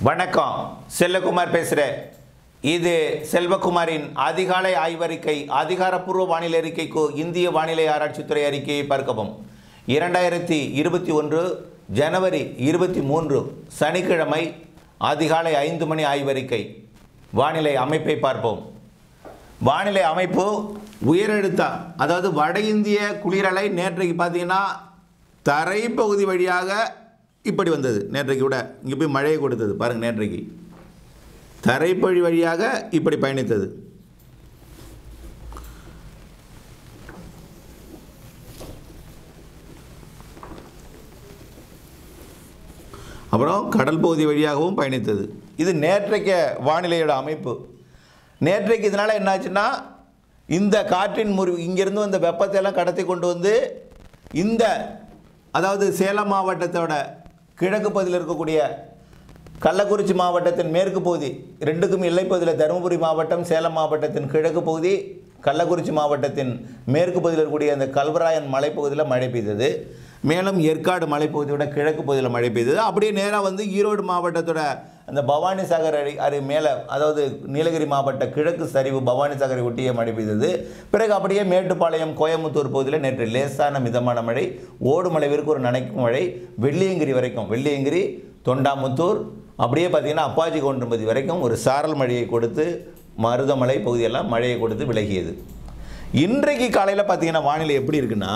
வணக்கம் செல்லகுமார் பேசுகிறேன் இது செல்வகுமாரின் அதிகாலை ஆய்வறிக்கை அதிகாரப்பூர்வ வானிலை அறிக்கைக்கு இந்திய வானிலை ஆராய்ச்சித்துறை அறிக்கையை பார்க்கவும் இரண்டாயிரத்தி இருபத்தி ஒன்று ஜனவரி இருபத்தி மூன்று சனிக்கிழமை அதிகாலை ஐந்து மணி ஆய்வறிக்கை வானிலை அமைப்பை பார்ப்போம் வானிலை அமைப்பு உயரழுத்தம் அதாவது வட இந்திய குளிரலை நேற்றைக்கு பார்த்தீங்கன்னா தரைப்பகுதி வழியாக இப்படி வந்தது நேற்றைக்கு விட இங்கே போய் மழையை கொடுத்தது பாருங்கள் நேற்றைக்கு தரைப்பகுதி வழியாக இப்படி பயணித்தது அப்புறம் கடல் பகுதி வழியாகவும் பயணித்தது இது நேற்றைக்கு வானிலையோட அமைப்பு நேற்றைக்கு இதனால் என்னாச்சுன்னா இந்த காற்றின் முறி இங்கிருந்து வந்த வெப்பத்தை எல்லாம் கடத்தி கொண்டு வந்து இந்த அதாவது சேலம் மாவட்டத்தோட கிழக்கு பகுதியில் இருக்கக்கூடிய கள்ளக்குறிச்சி மாவட்டத்தின் மேற்கு பகுதி ரெண்டுக்கும் எல்லைப் பகுதியில் தருமபுரி மாவட்டம் சேலம் மாவட்டத்தின் கிழக்கு பகுதி கள்ளக்குறிச்சி மாவட்டத்தின் மேற்கு பகுதியில் இருக்கக்கூடிய அந்த கல்வராயன் மலைப்பகுதியில் மழை பெய்தது மேலும் ஏற்காடு மலைப்பகுதியோட கிழக்கு பகுதியில் மழை பெய்தது அப்படியே நேராக வந்து ஈரோடு மாவட்டத்தோட அந்த பவானி சாகர் அடி அரு மேலே அதாவது நீலகிரி மாவட்ட கிழக்கு சரிவு பவானி சாகரை ஒட்டிய மழை பெய்தது பிறகு அப்படியே மேட்டுப்பாளையம் கோயம்புத்தூர் பகுதியில் நேற்று லேசான மிதமான மழை ஓடுமலைவிற்கு ஒரு நனைக்கும் மழை வெள்ளியங்கிரி வரைக்கும் வெள்ளியங்கிரி தொண்டாமுத்தூர் அப்படியே பார்த்தீங்கன்னா அப்பாஜி கவுண்டம்பதி வரைக்கும் ஒரு சாரல் மழையை கொடுத்து மருதமலை பகுதியெல்லாம் மழையை கொடுத்து விலகியது இன்றைக்கு காலையில் பார்த்தீங்கன்னா வானிலை எப்படி இருக்குன்னா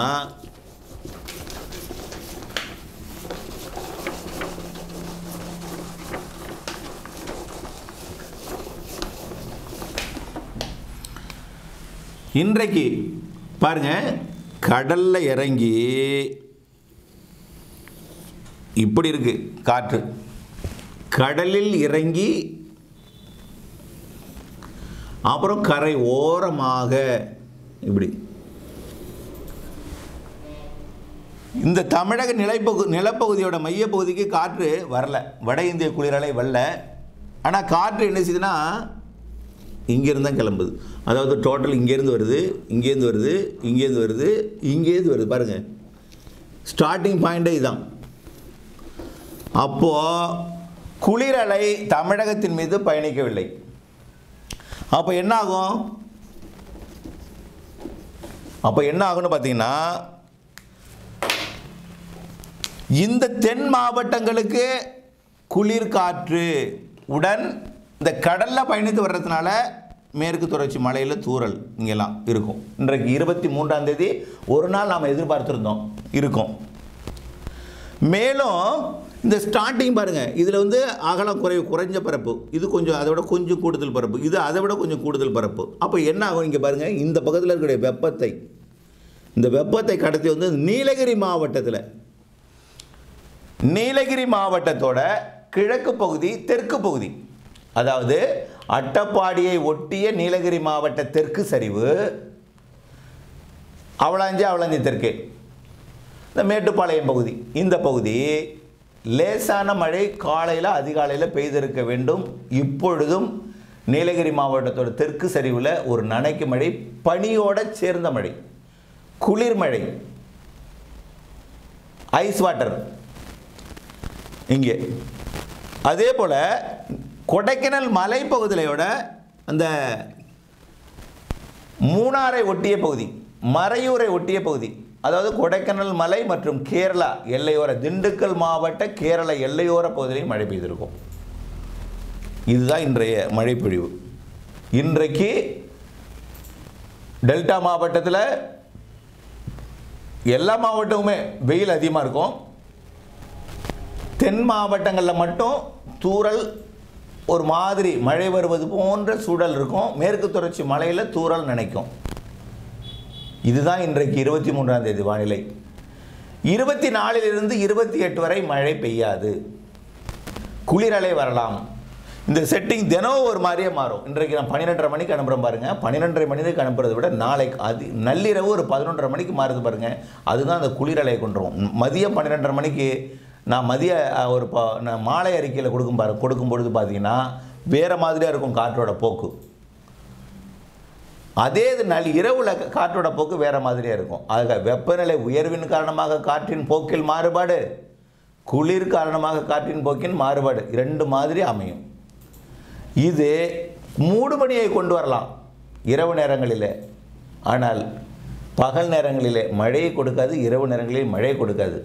இன்றைக்கு பாருங்க கடல்ல இறங்கி இப்படி இருக்கு காற்று கடலில் இறங்கி அப்புறம் கரை ஓரமாக இப்படி இந்த தமிழக நிலைப்பகு நிலப்பகுதியோட மையப்பகுதிக்கு காற்று வரல வட இந்திய குளிரலை வரல ஆனால் காற்று என்ன செய்யுதுன்னா இங்கேருந்து தான் கிளம்புது அதாவது டோட்டல் இங்கேருந்து வருது இங்கேருந்து வருது இங்கேருந்து வருது இங்கேருந்து வருது பாருங்கள் ஸ்டார்டிங் பாயிண்டே இதுதான் அப்போது குளிரலை தமிழகத்தின் மீது பயணிக்கவில்லை அப்போ என்ன ஆகும் அப்போ என்ன ஆகும்னு பார்த்தீங்கன்னா இந்த தென் மாவட்டங்களுக்கு குளிர் காற்று உடன் இந்த கடலில் பயணித்து வர்றதுனால மேற்கு தொடர்ச்சி மலையில் தூறல் இங்கெல்லாம் இருக்கும் இன்றைக்கு இருபத்தி மூன்றாம் தேதி ஒரு நாள் நாம் எதிர்பார்த்துருந்தோம் இருக்கும் மேலும் இந்த ஸ்டார்டிங் பாருங்கள் இதில் வந்து அகலம் குறை குறைஞ்ச பரப்பு இது கொஞ்சம் அதை விட கொஞ்சம் கூடுதல் பரப்பு இது அதை விட கொஞ்சம் கூடுதல் பரப்பு அப்போ என்ன ஆகும் இங்கே பாருங்கள் இந்த பக்கத்தில் இருக்கக்கூடிய வெப்பத்தை இந்த வெப்பத்தை கடத்தி வந்து நீலகிரி மாவட்டத்தில் நீலகிரி மாவட்டத்தோட கிழக்கு பகுதி தெற்கு பகுதி அதாவது அட்டப்பாடியை ஒட்டிய நீலகிரி மாவட்ட தெற்கு சரிவு அவளாஞ்சி அவளாஞ்சி தெற்கு இந்த மேட்டுப்பாளையம் பகுதி இந்த பகுதி லேசான மழை காலையில் அதிகாலையில் பெய்திருக்க வேண்டும் இப்பொழுதும் நீலகிரி மாவட்டத்தோட தெற்கு சரிவில் ஒரு நனைக்கு மழை பனியோட சேர்ந்த மழை குளிர் மழை ஐஸ் வாட்டர் இங்கே அதே போல் கொடைக்கானல் மலைப்பகுதியோட அந்த மூணாரை ஒட்டிய பகுதி மறையூரை ஒட்டிய பகுதி அதாவது கொடைக்கானல் மலை மற்றும் கேரளா எல்லையோர திண்டுக்கல் மாவட்ட கேரள எல்லையோர பகுதியிலையும் மழை பெய்திருக்கும் இதுதான் இன்றைய மழைப்பொழிவு இன்றைக்கு டெல்டா மாவட்டத்தில் எல்லா மாவட்டமுமே வெயில் அதிகமாக இருக்கும் தென் மாவட்டங்களில் மட்டும் தூறல் ஒரு மாதிரி மழை வருவது போன்ற சூழல் இருக்கும் மேற்கு தொடர்ச்சி மலையில் தூறல் நினைக்கும் இதுதான் இன்றைக்கு இருபத்தி மூன்றாம் தேதி வானிலை இருபத்தி நாலிலிருந்து இருபத்தி எட்டு வரை மழை பெய்யாது குளிரலை வரலாம் இந்த செட்டிங் தினம் ஒரு மாதிரியே மாறும் இன்றைக்கு நான் பன்னிரெண்டரை மணிக்கு அனுப்புகிறேன் பாருங்கள் பன்னிரெண்டரை மணிக்கு அனுப்புறதை விட நாளைக்கு அது நள்ளிரவு ஒரு பதினொன்றரை மணிக்கு மாறுது பாருங்கள் அதுதான் அந்த குளிரலையை கொண்டுரும் மதியம் பன்னிரெண்டரை மணிக்கு நான் மதிய அஹ், ஒரு ப நான் மாலை அறிக்கையில் கொடுக்கும் பாரு கொடுக்கும் பொழுது பார்த்தீங்கன்னா வேறு மாதிரியாக இருக்கும் காற்றோட போக்கு அதே இது நள் இரவுல காற்றோட போக்கு வேறு மாதிரியாக இருக்கும் ஆக வெப்பநிலை உயர்வின் காரணமாக காற்றின் போக்கில் மாறுபாடு குளிர் காரணமாக காற்றின் போக்கின் மாறுபாடு இரண்டு மாதிரி அமையும் இது மூடுபனியை கொண்டு வரலாம் இரவு நேரங்களிலே ஆனால் பகல் நேரங்களிலே மழையை கொடுக்காது இரவு நேரங்களில் மழை கொடுக்காது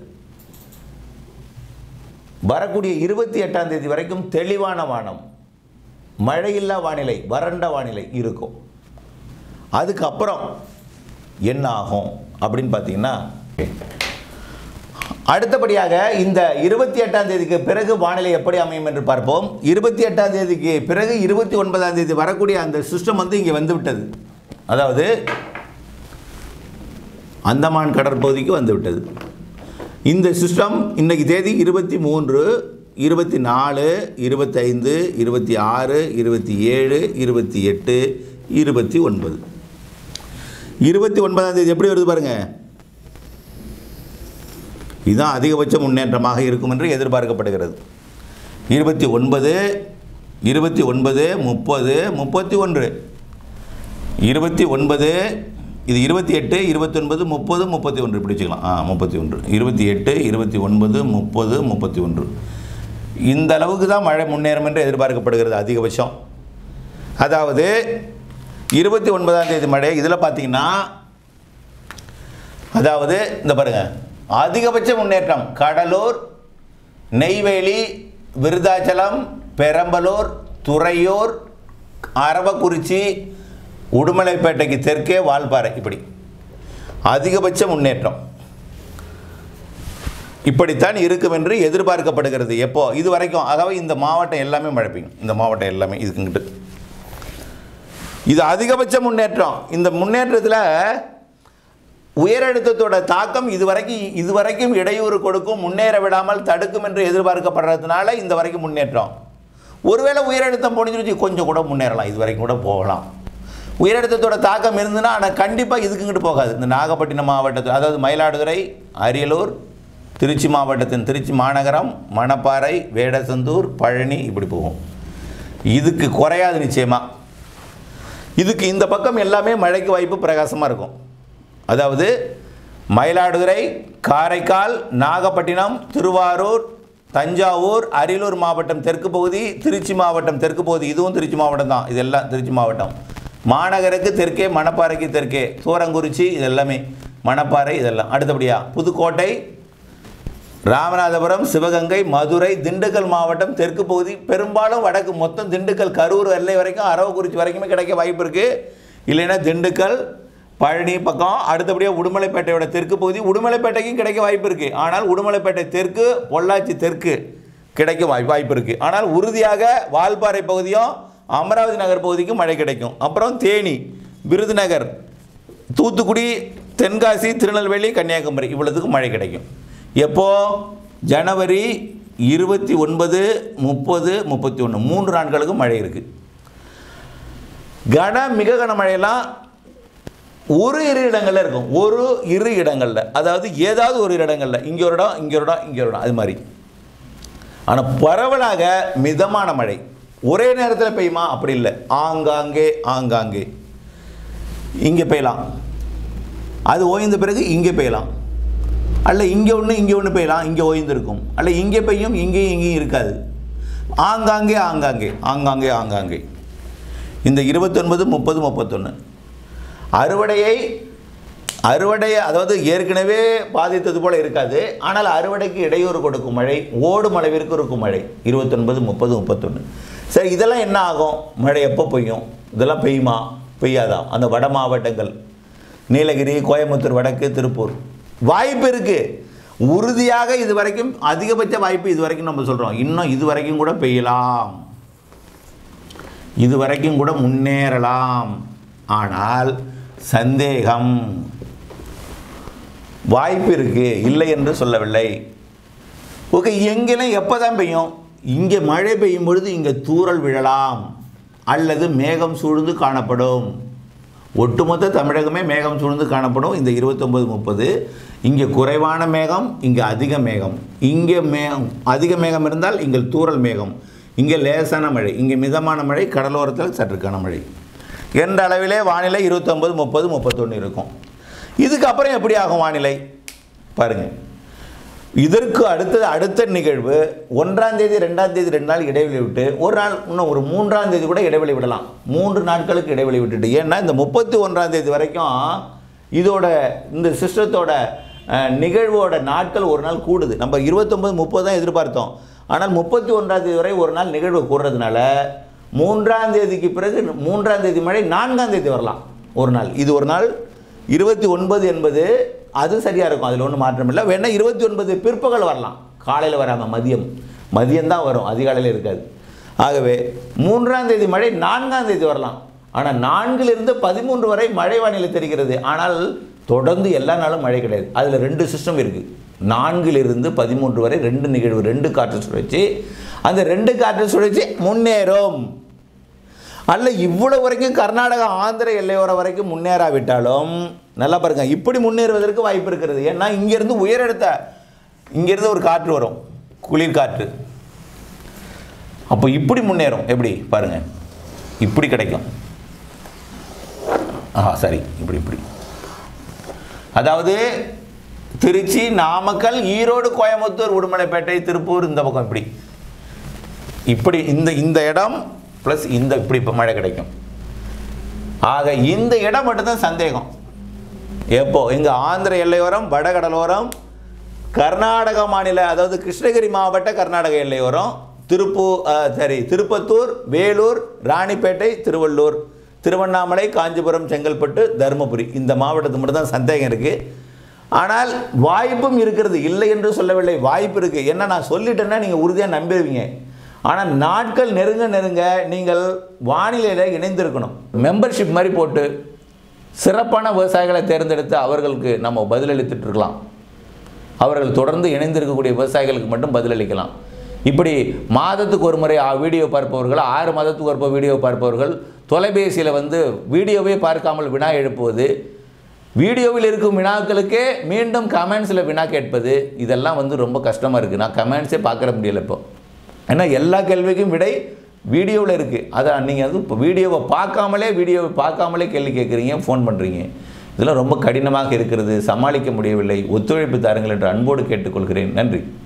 வரக்கூடிய இருபத்தி எட்டாம் தேதி வரைக்கும் தெளிவான வானம் மழையில்லா வானிலை வறண்ட வானிலை இருக்கும் அதுக்கப்புறம் என்ன ஆகும் அப்படின்னு பார்த்தீங்கன்னா அடுத்தபடியாக இந்த இருபத்தி எட்டாம் தேதிக்கு பிறகு வானிலை எப்படி அமையும் என்று பார்ப்போம் இருபத்தி எட்டாம் தேதிக்கு பிறகு இருபத்தி ஒன்பதாம் தேதி வரக்கூடிய அந்த சிஸ்டம் வந்து இங்கே வந்து விட்டது அதாவது அந்தமான் கடற்பகுதிக்கு வந்து விட்டது இந்த சிஸ்டம் இன்னைக்கு தேதி இருபத்தி மூன்று இருபத்தி நாலு இருபத்தைந்து இருபத்தி ஆறு இருபத்தி ஏழு இருபத்தி எட்டு இருபத்தி ஒன்பது இருபத்தி ஒன்பதாம் தேதி எப்படி வருது பாருங்க இதுதான் அதிகபட்ச முன்னேற்றமாக இருக்கும் என்று எதிர்பார்க்கப்படுகிறது இருபத்தி ஒன்பது இருபத்தி ஒன்பது முப்பது முப்பத்தி ஒன்று இருபத்தி ஒன்பது இது இருபத்தி எட்டு இருபத்தொன்பது முப்பது முப்பத்தி ஒன்று இப்படி வச்சுக்கலாம் ஆ முப்பத்தி ஒன்று இருபத்தி எட்டு இருபத்தி ஒன்பது முப்பது முப்பத்தி ஒன்று இந்த அளவுக்கு தான் மழை முன்னேறும் என்று எதிர்பார்க்கப்படுகிறது அதிகபட்சம் அதாவது இருபத்தி ஒன்பதாம் தேதி மழை இதில் பார்த்தீங்கன்னா அதாவது இந்த பாருங்க அதிகபட்ச முன்னேற்றம் கடலூர் நெய்வேலி விருதாச்சலம் பெரம்பலூர் துறையூர் அரவக்குறிச்சி உடுமலைப்பேட்டைக்கு தெற்கே வால்பாறை இப்படி அதிகபட்ச முன்னேற்றம் இப்படித்தான் இருக்கும் என்று எதிர்பார்க்கப்படுகிறது எப்போ இது வரைக்கும் ஆகவே இந்த மாவட்டம் எல்லாமே மழை பெய்யும் இந்த மாவட்டம் எல்லாமே இதுக்குங்கிட்டு இது அதிகபட்ச முன்னேற்றம் இந்த முன்னேற்றத்தில் உயரழுத்தத்தோட தாக்கம் இதுவரைக்கும் இதுவரைக்கும் இடையூறு கொடுக்கும் முன்னேற விடாமல் தடுக்கும் என்று எதிர்பார்க்கப்படுறதுனால இந்த வரைக்கும் முன்னேற்றம் ஒருவேளை உயரழுத்தம் போனிச்சு கொஞ்சம் கூட முன்னேறலாம் இது வரைக்கும் கூட போகலாம் உயரழுத்தத்தோட தாக்கம் இருந்ததுன்னா ஆனால் கண்டிப்பாக இதுக்குங்கிட்டு போகாது இந்த நாகப்பட்டினம் மாவட்டத்தில் அதாவது மயிலாடுதுறை அரியலூர் திருச்சி மாவட்டத்தின் திருச்சி மாநகரம் மணப்பாறை வேடசந்தூர் பழனி இப்படி போகும் இதுக்கு குறையாது நிச்சயமாக இதுக்கு இந்த பக்கம் எல்லாமே மழைக்கு வாய்ப்பு பிரகாசமாக இருக்கும் அதாவது மயிலாடுதுறை காரைக்கால் நாகப்பட்டினம் திருவாரூர் தஞ்சாவூர் அரியலூர் மாவட்டம் தெற்கு பகுதி திருச்சி மாவட்டம் தெற்கு பகுதி இதுவும் திருச்சி மாவட்டம் தான் இதெல்லாம் திருச்சி மாவட்டம் மாநகருக்கு தெற்கே மணப்பாறைக்கு தெற்கே தூரங்குறிச்சி இது எல்லாமே மணப்பாறை இதெல்லாம் அடுத்தபடியாக புதுக்கோட்டை ராமநாதபுரம் சிவகங்கை மதுரை திண்டுக்கல் மாவட்டம் தெற்கு பகுதி பெரும்பாலும் வடக்கு மொத்தம் திண்டுக்கல் கரூர் எல்லை வரைக்கும் அரவக்குறிச்சி வரைக்குமே கிடைக்க வாய்ப்பு இருக்குது இல்லைன்னா திண்டுக்கல் பழனி பக்கம் அடுத்தபடியாக உடுமலைப்பேட்டையோட தெற்கு பகுதி உடுமலைப்பேட்டைக்கும் கிடைக்க வாய்ப்பு இருக்குது ஆனால் உடுமலைப்பேட்டை தெற்கு பொள்ளாச்சி தெற்கு கிடைக்க வாய் வாய்ப்பு இருக்குது ஆனால் உறுதியாக வால்பாறை பகுதியும் அமராவதி நகர் பகுதிக்கும் மழை கிடைக்கும் அப்புறம் தேனி விருதுநகர் தூத்துக்குடி தென்காசி திருநெல்வேலி கன்னியாகுமரி இவ்வளவுக்கும் மழை கிடைக்கும் எப்போ ஜனவரி இருபத்தி ஒன்பது முப்பது முப்பத்தி ஒன்று மூன்று நாட்களுக்கும் மழை இருக்குது கன மிக கனமழையெல்லாம் ஒரு இரு இடங்கள்ல இருக்கும் ஒரு இரு இடங்களில் அதாவது ஏதாவது ஒரு இரு இடங்களில் இங்கே ஒரு இடம் இங்கே ஒரு இடம் இங்கே ஒரு இடம் அது மாதிரி ஆனால் பரவலாக மிதமான மழை ஒரே நேரத்தில் பெய்யுமா அப்படி இல்லை ஆங்காங்கே ஆங்காங்கே இங்கே பெய்யலாம் அது ஓய்ந்த பிறகு இங்கே பெய்யலாம் அல்ல இங்கே ஒன்று இங்கே ஒன்று பெய்யலாம் இங்கே ஓய்ந்திருக்கும் அல்ல இங்கே பெய்யும் இங்கேயும் இங்கேயும் இருக்காது ஆங்காங்கே ஆங்காங்கே ஆங்காங்கே ஆங்காங்கே இந்த இருபத்தொன்பது முப்பது முப்பத்தொன்று அறுவடையை அறுவடை அதாவது ஏற்கனவே பாதித்தது போல இருக்காது ஆனால் அறுவடைக்கு இடையூறு கொடுக்கும் மழை ஓடும் அளவிற்கு இருக்கும் மழை இருபத்தொன்பது முப்பது முப்பத்தொன்று சரி இதெல்லாம் என்ன ஆகும் மழை எப்போ பெய்யும் இதெல்லாம் பெய்யுமா பெய்யாதா அந்த வட மாவட்டங்கள் நீலகிரி கோயம்புத்தூர் வடக்கு திருப்பூர் வாய்ப்பு இருக்குது உறுதியாக இது வரைக்கும் அதிகபட்ச வாய்ப்பு இது வரைக்கும் நம்ம சொல்கிறோம் இன்னும் இது வரைக்கும் கூட பெய்யலாம் இது வரைக்கும் கூட முன்னேறலாம் ஆனால் சந்தேகம் வாய்ப்பு இருக்கு இல்லை என்று சொல்லவில்லை ஓகே எங்கெல்லாம் எப்போ தான் பெய்யும் இங்கே மழை பெய்யும் பொழுது இங்கே தூறல் விழலாம் அல்லது மேகம் சூழ்ந்து காணப்படும் ஒட்டுமொத்த தமிழகமே மேகம் சூழ்ந்து காணப்படும் இந்த இருபத்தொம்பது முப்பது இங்கே குறைவான மேகம் இங்கே அதிக மேகம் இங்கே மே அதிக மேகம் இருந்தால் இங்கே தூறல் மேகம் இங்கே லேசான மழை இங்கே மிதமான மழை கடலோரத்தில் சற்றுக்கான மழை என்ற அளவிலே வானிலை இருபத்தொம்பது முப்பது முப்பத்தொன்று இருக்கும் இதுக்கப்புறம் எப்படி ஆகும் வானிலை பாருங்கள் இதற்கு அடுத்தது அடுத்த நிகழ்வு ஒன்றாம் தேதி ரெண்டாம் தேதி ரெண்டு நாள் இடைவெளி விட்டு ஒரு நாள் இன்னும் ஒரு மூன்றாம் தேதி கூட இடைவெளி விடலாம் மூன்று நாட்களுக்கு இடைவெளி விட்டுட்டு ஏன்னா இந்த முப்பத்தி ஒன்றாம் தேதி வரைக்கும் இதோட இந்த சிஸ்டத்தோட அஹ், நிகழ்வோட நாட்கள் ஒரு நாள் கூடுது நம்ம இருபத்தொம்பது முப்பது தான் எதிர்பார்த்தோம் ஆனால் முப்பத்தி ஒன்றாம் தேதி வரை ஒரு நாள் நிகழ்வு கூடுறதுனால மூன்றாம் தேதிக்கு பிறகு மூன்றாம் தேதி மழை நான்காம் தேதி வரலாம் ஒரு நாள் இது ஒரு நாள் இருபத்தி ஒன்பது என்பது அது சரியாக இருக்கும் அதில் ஒன்றும் மாற்றம் இல்லை வேணா இருபத்தி ஒன்பது பிற்பகல் வரலாம் காலையில் வராமல் மதியம் மதியம் தான் வரும் அதிகாலையில் இருக்காது ஆகவே மூன்றாம் தேதி மழை நான்காம் தேதி வரலாம் ஆனால் நான்கிலிருந்து பதிமூன்று வரை மழை வானிலை தெரிகிறது ஆனால் தொடர்ந்து எல்லா நாளும் மழை கிடையாது அதில் ரெண்டு சிஸ்டம் இருக்குது நான்கிலிருந்து பதிமூன்று வரை ரெண்டு நிகழ்வு ரெண்டு காற்று சுழற்சி அந்த ரெண்டு காற்று சுழற்சி முன்னேறும் அல்ல இவ்வளவு வரைக்கும் கர்நாடகா ஆந்திர எல்லையோர வரைக்கும் முன்னேறாவிட்டாலும் நல்லா பாருங்க இப்படி முன்னேறுவதற்கு வாய்ப்பு இருக்கிறது ஏன்னா இங்கிருந்து உயரெடுத்த இங்கிருந்து ஒரு காற்று வரும் குளிர் காற்று அப்போ இப்படி முன்னேறும் எப்படி பாருங்க இப்படி கிடைக்கும் ஆ சரி இப்படி இப்படி அதாவது திருச்சி நாமக்கல் ஈரோடு கோயம்புத்தூர் உடுமலைப்பேட்டை திருப்பூர் இந்த பக்கம் இப்படி இப்படி இந்த இந்த இடம் ப்ளஸ் இந்த இப்படி இப்போ மழை கிடைக்கும் ஆக இந்த இடம் மட்டும்தான் சந்தேகம் எப்போ இங்கே ஆந்திர எல்லையோரம் வடகடலோரம் கர்நாடக மாநில அதாவது கிருஷ்ணகிரி மாவட்ட கர்நாடக எல்லையோரம் திருப்பூர் சரி திருப்பத்தூர் வேலூர் ராணிப்பேட்டை திருவள்ளூர் திருவண்ணாமலை காஞ்சிபுரம் செங்கல்பட்டு தருமபுரி இந்த மாவட்டத்துக்கு மட்டும் தான் சந்தேகம் இருக்குது ஆனால் வாய்ப்பும் இருக்கிறது இல்லை என்று சொல்லவில்லை வாய்ப்பு இருக்குது என்ன நான் சொல்லிட்டேன்னா நீங்கள் உறுதியாக நம்பிடுவீங்க ஆனால் நாட்கள் நெருங்க நெருங்க நீங்கள் வானிலையில் இணைந்திருக்கணும் மெம்பர்ஷிப் மாதிரி போட்டு சிறப்பான விவசாயிகளை தேர்ந்தெடுத்து அவர்களுக்கு நம்ம பதிலளித்துட்டு இருக்கலாம் அவர்கள் தொடர்ந்து இணைந்திருக்கக்கூடிய விவசாயிகளுக்கு மட்டும் பதிலளிக்கலாம் இப்படி மாதத்துக்கு ஒரு முறை ஆ- வீடியோ பார்ப்பவர்கள் ஆறு மாதத்துக்கு ஒரு வீடியோ பார்ப்பவர்கள் தொலைபேசியில் வந்து வீடியோவே பார்க்காமல் வினா எழுப்புவது வீடியோவில் இருக்கும் வினாக்களுக்கே மீண்டும் கமெண்ட்ஸில் வினா கேட்பது இதெல்லாம் வந்து ரொம்ப கஷ்டமாக இருக்குது நான் கமெண்ட்ஸே பார்க்குற முடியல இப்போ ஏன்னா எல்லா கேள்விக்கும் விடை வீடியோவில் இருக்குது அதை நீங்கள் வந்து இப்போ வீடியோவை பார்க்காமலே வீடியோவை பார்க்காமலே கேள்வி கேட்குறீங்க ஃபோன் பண்ணுறீங்க இதெல்லாம் ரொம்ப கடினமாக இருக்கிறது சமாளிக்க முடியவில்லை ஒத்துழைப்பு தாருங்கள் என்று அன்போடு கேட்டுக்கொள்கிறேன் நன்றி